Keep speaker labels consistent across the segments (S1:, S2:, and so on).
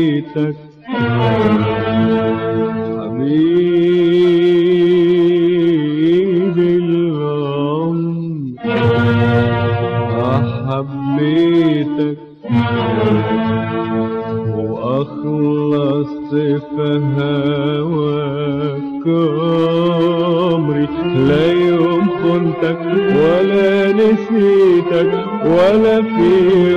S1: حبيتك حبيبي العمر حبيتك وأخلصت في هواك عمري لا يوم خنتك ولا نسيتك ولا في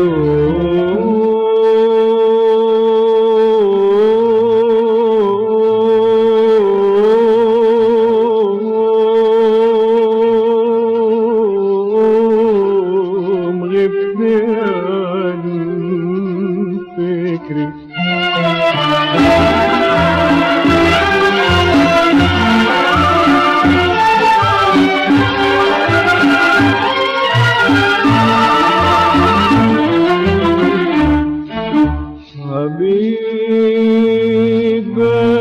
S1: يوم غبت عن فكري حبيب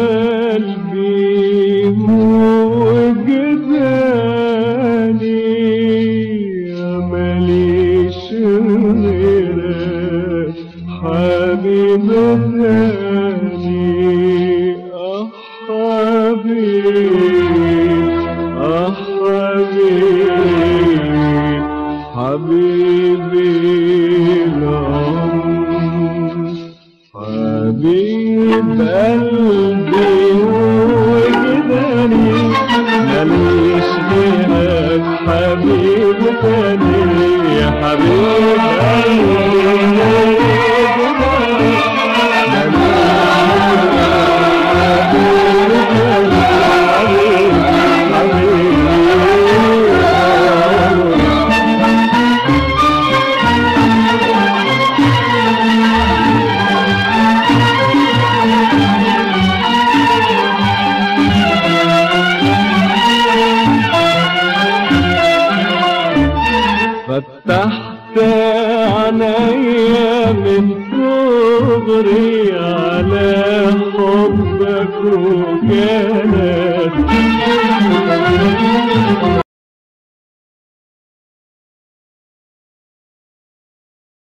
S1: قلبي وجداني ماليش غيرك حبيب ثاني آه حبيب آه حبيب حبيبي العمر حبيب قلبي وجداني ماليش غيرك حبيب تاني يا حبيب قلبي وجداني فتحت عينيا من صغري على حبك وكانت